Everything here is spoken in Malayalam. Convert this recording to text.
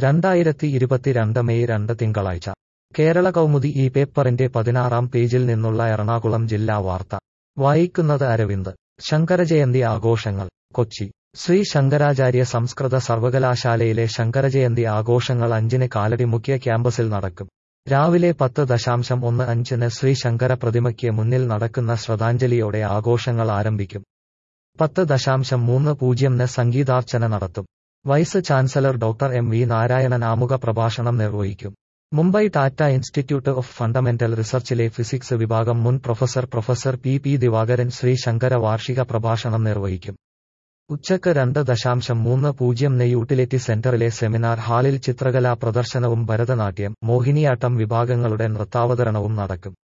രണ്ടായിരത്തി ഇരുപത്തിരണ്ട് മെയ് രണ്ട് തിങ്കളാഴ്ച കേരള കൗമുദി ഈ പേപ്പറിന്റെ പതിനാറാം പേജിൽ നിന്നുള്ള എറണാകുളം ജില്ലാ വാർത്ത വായിക്കുന്നത് അരവിന്ദ് ശങ്കരജയന്തി ആഘോഷങ്ങൾ കൊച്ചി ശ്രീ ശങ്കരാചാര്യ സംസ്കൃത സർവകലാശാലയിലെ ശങ്കരജയന്തി ആഘോഷങ്ങൾ അഞ്ചിന് കാലടി മുഖ്യ ക്യാമ്പസിൽ നടക്കും രാവിലെ പത്ത് ദശാംശം ഒന്ന് അഞ്ചിന് ശ്രീ ശങ്കര പ്രതിമയ്ക്ക് മുന്നിൽ നടക്കുന്ന ശ്രദ്ധാഞ്ജലിയോടെ ആഘോഷങ്ങൾ ആരംഭിക്കും പത്ത് ദശാംശം മൂന്ന് പൂജ്യംന് സംഗീതാർച്ചന നടത്തും vice chancellor doctor M V Narayanan ആമുഖ പ്രഭാഷണം നിർവഹിക്കും Mumbai Tata institute of fundamental റിസർച്ചിലെ ഫിസിക്സ് വിഭാഗം മുൻ professor professor P P Divakaran Sree Sankara വാർഷിക പ്രഭാഷണം നിർവഹിക്കും ഉച്ചക്ക് രണ്ട് ദശാംശം മൂന്ന് പൂജ്യംന് യൂട്ടിലിറ്റി സെന്ററിലെ സെമിനാർ ഹാളിൽ ചിത്രകലാ പ്രദർശനവും ഭരതനാട്യം മോഹിനിയാട്ടം വിഭാഗങ്ങളുടെ നൃത്താവതരണവും നടക്കും